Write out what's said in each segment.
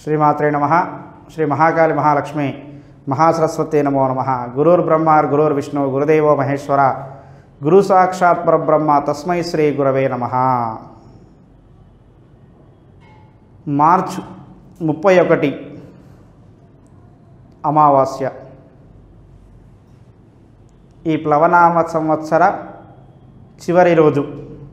శ్రీమాత్రే నమ శ్రీ మహాకాళి మహాలక్ష్మి మహాసరస్వతి నమో నమ గురుర్ బ్రహ్మ గురుర్ విష్ణు గురుదేవో మహేశ్వర గురు సాక్షాత్ పరబ్రహ్మ తస్మై శ్రీ గురవే నమ మార్చ్ ముప్పై ఒకటి అమావాస్య ఈ ప్లవనామ సంవత్సర చివరి రోజు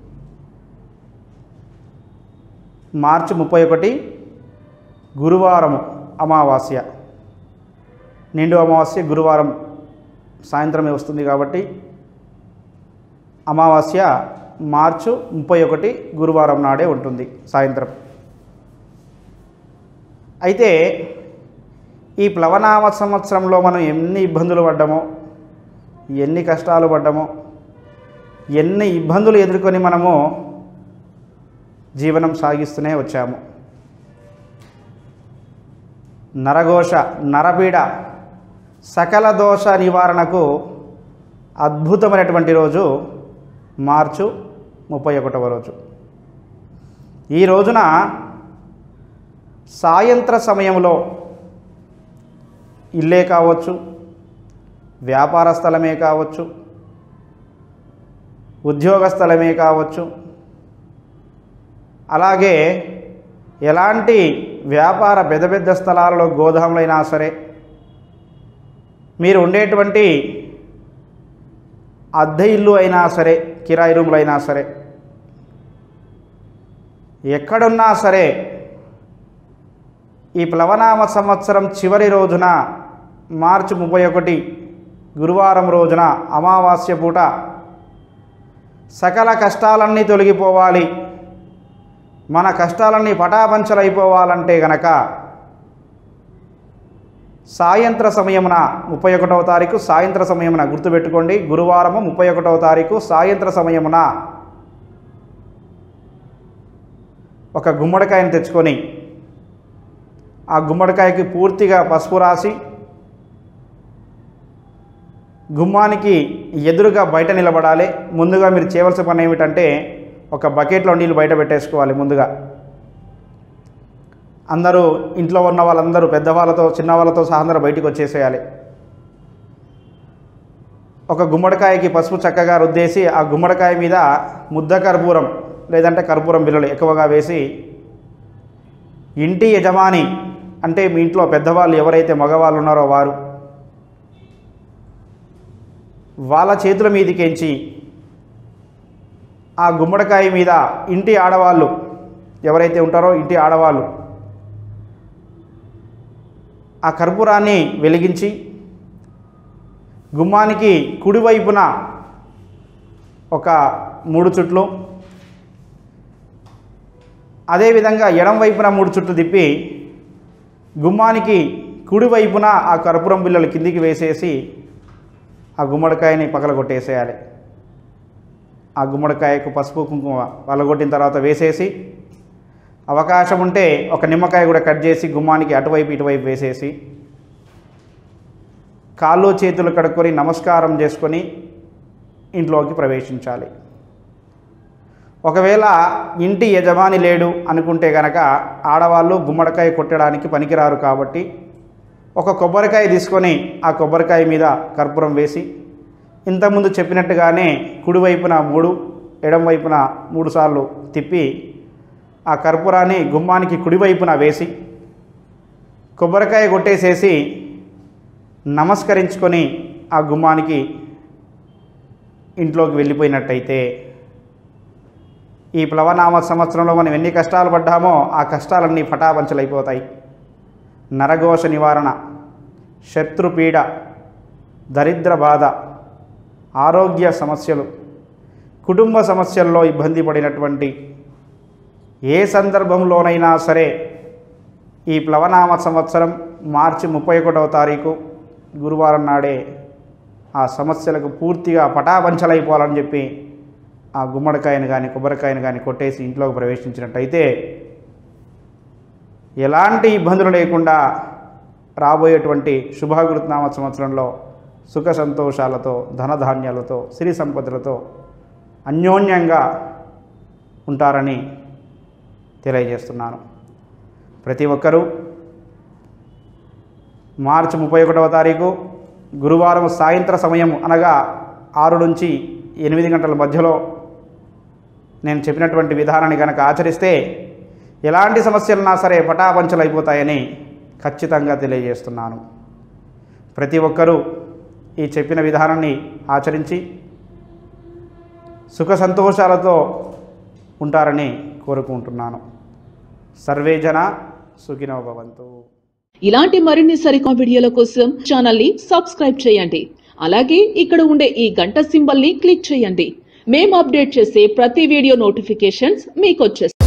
మార్చి ముప్పై ఒకటి గురువారము అమావాస్య నిండు అమావాస్య గురువారం సాయంత్రమే వస్తుంది కాబట్టి అమావాస్య మార్చు ముప్పై ఒకటి గురువారం నాడే ఉంటుంది సాయంత్రం అయితే ఈ ప్లవనామ సంవత్సరంలో మనం ఎన్ని ఇబ్బందులు పడ్డామో ఎన్ని కష్టాలు పడ్డామో ఎన్ని ఇబ్బందులు ఎదుర్కొని మనము జీవనం సాగిస్తూనే వచ్చాము నరఘోష నరపీడ సకల దోష నివారణకు అద్భుతమైనటువంటి రోజు మార్చు ముప్పై ఒకటవ రోజు ఈ రోజున సాయంత్ర సమయంలో ఇల్లే కావచ్చు వ్యాపార స్థలమే కావచ్చు ఉద్యోగ స్థలమే కావచ్చు అలాగే ఎలాంటి వ్యాపార పెద్ద పెద్ద స్థలాలలో గోదాములైనా సరే మీరు ఉండేటువంటి అద్దె ఇల్లు అయినా సరే కిరాయి రూములు అయినా సరే ఎక్కడున్నా సరే ఈ ప్లవనామ సంవత్సరం చివరి రోజున మార్చి ముప్పై ఒకటి గురువారం రోజున అమావాస్య పూట సకల కష్టాలన్నీ తొలగిపోవాలి మన కష్టాలన్నీ పటాపంచలైపోవాలంటే గనక సాయంత్ర సమయమున ముప్పై ఒకటవ తారీఖు సాయంత్ర సమయమున గుర్తుపెట్టుకోండి గురువారము ముప్పై ఒకటవ తారీఖు సాయంత్ర సమయమున ఒక గుమ్మడికాయను తెచ్చుకొని ఆ గుమ్మడికాయకి పూర్తిగా పసుపు రాసి గుమ్మానికి ఎదురుగా బయట నిలబడాలి ముందుగా మీరు చేయవలసిన పని ఏమిటంటే ఒక బకెట్లో నీళ్ళు బయట పెట్టేసుకోవాలి ముందుగా అందరూ ఇంట్లో ఉన్న వాళ్ళందరూ పెద్దవాళ్ళతో చిన్నవాళ్ళతో సహా అందరూ బయటికి వచ్చేసేయాలి ఒక గుమ్మడికాయకి పసుపు చక్కగా రుద్దేసి ఆ గుమ్మడికాయ మీద ముద్ద కర్పూరం లేదంటే కర్పూరం బిల్లలు ఎక్కువగా వేసి ఇంటి యజమాని అంటే మీ ఇంట్లో పెద్దవాళ్ళు ఎవరైతే మగవాళ్ళు ఉన్నారో వారు వాళ్ళ చేతుల మీదికెంచి ఆ గుమ్మడికాయ మీద ఇంటి ఆడవాళ్ళు ఎవరైతే ఉంటారో ఇంటి ఆడవాళ్ళు ఆ కర్పూరాన్ని వెలిగించి గుమ్మానికి కుడివైపున ఒక మూడు చుట్లు అదేవిధంగా ఎడం వైపున మూడు చుట్లు తిప్పి గుమ్మానికి కుడివైపున ఆ కర్పూరం బిల్లలు కిందికి వేసేసి ఆ గుమ్మడికాయని పగలగొట్టేసేయాలి ఆ గుమ్మడికాయకు పసుపు కుంకుమ పగలగొట్టిన తర్వాత వేసేసి అవకాశం ఉంటే ఒక నిమ్మకాయ కూడా కట్ చేసి గుమ్మానికి అటువైపు ఇటువైపు వేసేసి కాళ్ళు చేతులు కడుక్కొని నమస్కారం చేసుకొని ఇంట్లోకి ప్రవేశించాలి ఒకవేళ ఇంటి యజమాని లేడు అనుకుంటే గనక ఆడవాళ్ళు గుమ్మడికాయ కొట్టడానికి పనికిరారు కాబట్టి ఒక కొబ్బరికాయ తీసుకొని ఆ కొబ్బరికాయ మీద కర్పూరం వేసి ఇంతకుముందు చెప్పినట్టుగానే కుడివైపున మూడు ఎడం వైపున మూడు సార్లు తిప్పి ఆ కర్పూరాన్ని గుమ్మానికి కుడివైపున వేసి కొబ్బరికాయ కొట్టేసేసి నమస్కరించుకొని ఆ గుమ్మానికి ఇంట్లోకి వెళ్ళిపోయినట్టయితే ఈ ప్లవనామ సంవత్సరంలో మనం ఎన్ని కష్టాలు పడ్డామో ఆ కష్టాలన్నీ పటాపంచలైపోతాయి నరఘోష నివారణ శత్రుపీడ దరిద్ర బాధ ఆరోగ్య సమస్యలు కుటుంబ సమస్యల్లో ఇబ్బంది పడినటువంటి ఏ సందర్భంలోనైనా సరే ఈ ప్లవనామ సంవత్సరం మార్చి ముప్పై ఒకటవ తారీఖు గురువారం నాడే ఆ సమస్యలకు పూర్తిగా పటాపంచలైపోవాలని చెప్పి ఆ గుమ్మడికాయను కానీ కొబ్బరికాయను కానీ కొట్టేసి ఇంట్లోకి ప్రవేశించినట్టయితే ఎలాంటి ఇబ్బందులు లేకుండా రాబోయేటువంటి శుభాకృతనామ సంవత్సరంలో సుఖ సంతోషాలతో ధనధాన్యాలతో సిరి సంపదలతో అన్యోన్యంగా ఉంటారని తెలియజేస్తున్నాను ప్రతి ఒక్కరూ మార్చి ముప్పై ఒకటవ తారీఖు గురువారం సాయంత్ర సమయం అనగా ఆరు నుంచి ఎనిమిది గంటల మధ్యలో నేను చెప్పినటువంటి విధానాన్ని కనుక ఆచరిస్తే ఎలాంటి సమస్యలున్నా సరే పటాపంచలు అయిపోతాయని ఖచ్చితంగా తెలియజేస్తున్నాను ప్రతి ఒక్కరూ ఈ చెప్పిన విధానాన్ని ఆచరించి సుఖ సంతోషాలతో ఉంటారని కోరుకుంటున్నాను సర్వే జన సుఖినో భవంతు ఇలాంటి మరిన్ని సరికొత్త వీడియోల కోసం ఛానల్ ని సబ్స్క్రైబ్ చేయండి అలాగే ఇక్కడ ఉండే ఈ గంట సింబల్ ని క్లిక్ చేయండి మేము అప్డేట్ చేసే ప్రతి వీడియో నోటిఫికేషన్స్ మీకు వచ్చేస్తాయి